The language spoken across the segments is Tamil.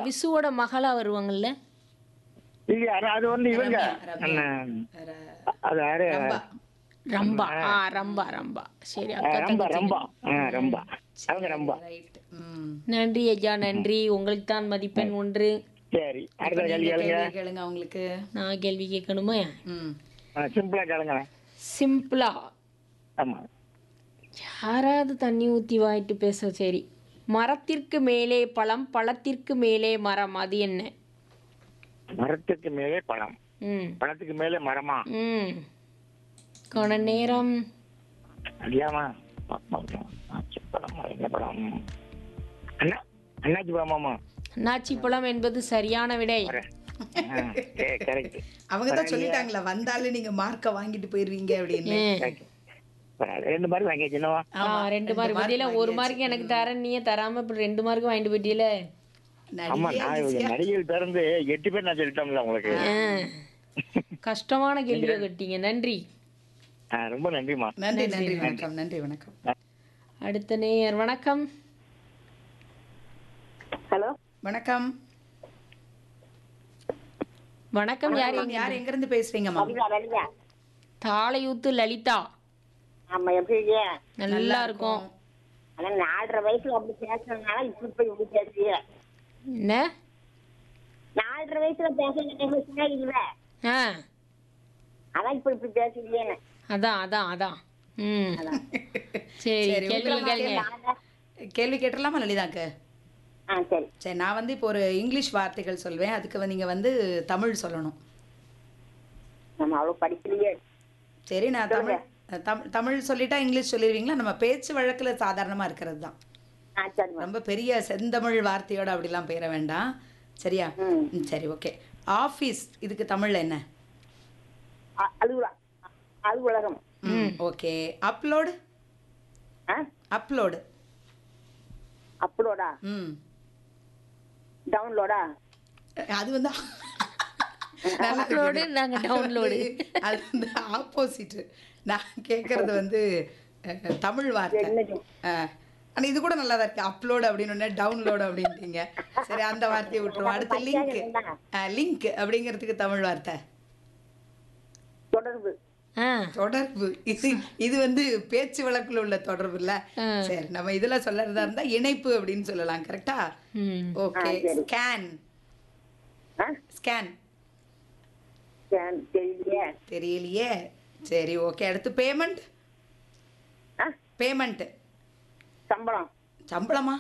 விசுவோட மகளா வருவாங்கல்ல இல்ல அது- அது வந்து இவங்க ரம்யா. அண்ணன், ர- அது யாரு ரம்பா. ரம்பா ஆ ரம்பா ரம்பா சரி ஆ, அக்கா ரம்பா தங்கச்சி. ரம்பா ஆ, ரம்பா அவங்க ரம்பா ரைட் ம் நன்றி ஐயா நன்றி உங்களுக்கு தான் மதிப்பெண் ஒன்று சரி அடுத்த கேள்வி நீங்க கேளுங்க கேள்வி கேளுங்க அவங்களுக்கு நான் கேள்வி கேட்கணுமா ம் ஆ, சிம்பிளா கேளுங்களேன் சிம்பிளா ஆமா யாராவது தண்ணி ஊற்றி வாயிட்டு பேச சரி மரத்திற்கு மேலே பழம் பழத்திற்கு மேலே மரம் அது என்ன மரத்துக்கு மேலே பழம் ம் பழத்துக்கு மேலே மரமா ம் கண நேரம் அறியாமா பழம் என்ன பழம் அண்ணா அண்ணாச்சி பழமாமா நாச்சி பழம் என்பது சரியான விடை கரெக்ட் அவங்க தான் சொல்லிட்டாங்களா வந்தாலும் நீங்க மார்க்க வாங்கிட்டு போயிருவீங்க அப்படின்னு ரெண்டு மாதிரி வாங்கி சின்னவா ஆ ரெண்டு மார்க் பதில ஒரு மார்க் எனக்கு தரேன் நீயே தராம இப்ப ரெண்டு மார்க் வாங்கிட்டு போயிட்டீல ஆமா நடிகையா நான் easy-ஆ? நடிகையில் பிறந்து எட்டு பேர் நான் சொல்லிட்டோம்ல உங்களுக்கு கஷ்டமான கேள்வியை கட்டிங்க நன்றி ஆ, ரொம்ப நன்றிம்மா நன்றி நன்றி வணக்கம் நன்றி வணக்கம் அடுத்த நேயர் வணக்கம் ஹலோ வணக்கம் வணக்கம் யார் வணக்கம். யார் எங்க இருந்து பேசுறீங்கம்மா லலிதா லலிதா தாளையூத்து லலிதா ஆமா எப்படி இருக்கீங்க நல்லா இருக்கும் ஆனா நாலரை வயசுல அப்படி பேசுறதுனால இப்படி போய் இப்படி பேசுறீங்க என்ன நாலரை வயசுல பேசுறீங்க இல்ல ஆ அதான் இப்படி இப்படி பேசுறீங்கன்னு அதான் அதான் அதான் ம் சரி சரி, கேள்வி உங்களை கேளுங்க கேள்வி கேட்டுடலாமா லலிதாக்கு ஆ சரி சரி நான் வந்து இப்போ ஒரு இங்கிலீஷ் வார்த்தைகள் சொல்வேன் அதுக்கு வந்து நீங்க வந்து தமிழ் சொல்லணும் நம்ம அவ்வளவு படிக்கலையே சரி நான் தமிழ் தமிழ் தமிழ் சொல்லிட்டா இங்கிலீஷ் சொல்லிடுவீங்களா நம்ம பேச்சு வழக்குல சாதாரணமா இருக்கிறது தான் ஆ சரிம்மா ரொம்ப பெரிய செந்தமிழ் வார்த்தையோட அப்படிலாம் பெயர வேண்டாம் சரியா ம். ம், சரி ஓகே ஆஃபீஸ் இதுக்கு தமிழ்ல என்ன அ- அலுவலகம் அ- அலுவலகம் ம் ஓகே அப்லோடு ஆ அப்லோடு அப்லோடா ம் டவுன்லோடா அது வந்து நல்லா இருக்கு. அப்லோடு நாங்க டவுன்லோடு அது வந்து ஆப்போசிட் நான் கேட்கறது வந்து அஹ், தமிழ் வார்த்தை என்னது? அஹ், ஆனா இது கூட நல்லா தான் இருக்கு அப்லோட் அப்படின்னு டவுன்லோட் அப்படின்ட்டீங்க சரி அந்த வார்த்தையை விட்டுருவோம் அடுத்து லிங்க் லிங்க் அப்படிங்கிறதுக்கு தமிழ் வார்த்தை தொடர்பு ஆ தொடர்பு இது இது வந்து பேச்சு வழக்குல உள்ள தொடர்பு இல்ல சரி நம்ம இதுல சொல்லறதா இருந்தா இணைப்பு அப்படின்னு சொல்லலாம் கரெக்டா ம் ஓகே ஸ்கேன் ஆ ஸ்கேன் சரி, தெரியலையே தெரியலையே சரி ஓகே அடுத்து பேமெண்ட் ஆ பேமெண்ட் சம்பளம் சம்பளமா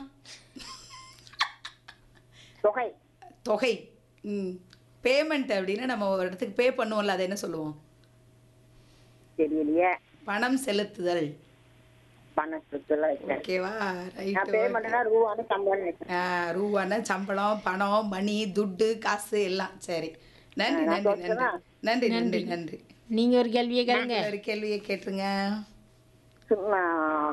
தொகை தொகை ம் பேமெண்ட் அப்படின்னா நம்ம ஒரு இடத்துக்கு பே பண்ணுவோம்ல அதை என்ன சொல்லுவோம் தெரியலையே பணம் செலுத்துதல் பணத்துல ஓகேவா நான் ரைட் பேமெண்ட்னா ரூபான்னு சம்பளம் நினைக்கிறேன் ரூபான சம்பளம் பணம் மணி துட்டு காசு எல்லாம் சரி நன்றி நன்றி நன்றி நன்றி நன்றி நன்றி நீங்க ஒரு கேள்வியை கேளுங்க ஒரு கேள்வியை கேட்டுருங்க சும்மா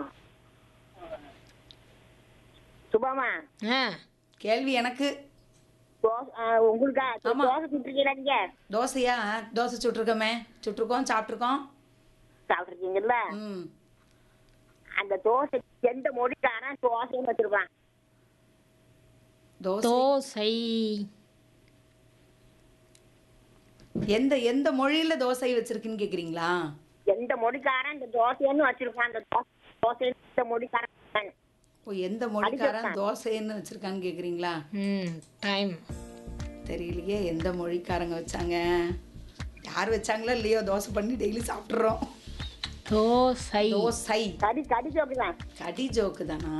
சுபாமா ஆ கேள்வி எனக்கு தோசை ஆ, உங்களுக்கா ஆமா. தோசை சுட்டுருக்கீங்களா நீங்க தோசையா தோசை சுட்டிருக்கோமே சுட்டிருக்கோம் சாப்பிட்ருக்கோம் சாப்பிட்டுருக்கீங்கல்ல ம் அந்த தோசை எந்த மொழிக்காரன் தோசைன்னு வச்சிருப்பான் தோசை தோசை எந்த எந்த மொழியில தோசை வச்சிருக்குன்னு கேக்குறீங்களா எந்த மொழிக்காரன் இந்த தோசைன்னு வச்சிருப்பான் அந்த தோசை தோசை இந்த மொழிக்காரன் வச்சிருப்பான். ஓ எந்த மொழிக்காரன் தோசைன்னு வச்சிருக்கான்னு கேக்குறீங்களா ம் டைம் தெரியலையே எந்த மொழிக்காரங்க வச்சாங்க யார் வச்சாங்களோ இல்லையோ தோசை பண்ணி டெய்லி சாப்பிட்றோம் தோசை தோசை கடி கடி ஜோக்குதான் கடி ஜோக்கு தானா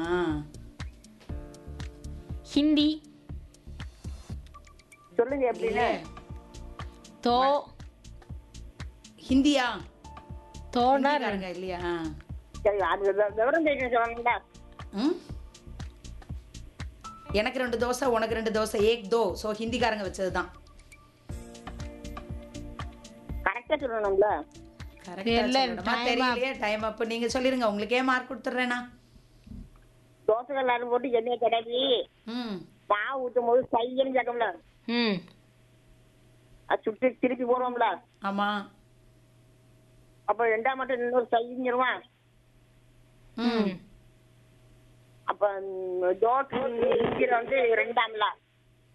ஹிந்தி சொல்லுங்க எப்படின்னு தோ ஹிந்தியா தோடா ஹிந்திக்காரங்க இல்லையா சரி அது வி- விவரம் தெரியும் சொல்லணும்டா ம் எனக்கு ரெண்டு தோசை உனக்கு ரெண்டு தோசை ஏக் தோ ஸோ ஹிந்திக்காரங்க வச்சது தான் கரெக்டா சொல்லணும்ல தெரியல, கரெக்டாக time தெரியலையே டைம் அப்போ நீங்கள் சொல்லிடுங்க உங்களுக்கே மார்க் கொடுத்துட்றேனா தோசை எல்லாரும் போட்டு எண்ணெயை கிடக்கி ம் மாவு ஊற்றும் போது சையன்னு கேட்கும்ல ம் அது சுட்டு திருப்பி போடுவோம்ல ஆமாம் அப்ப ரெண்டாம் மட்டும் இன்னொரு சைஞ்சிருவான் ம் அப்ப ம், தோசை இஞ்சில வந்து ரெண்டாம்ல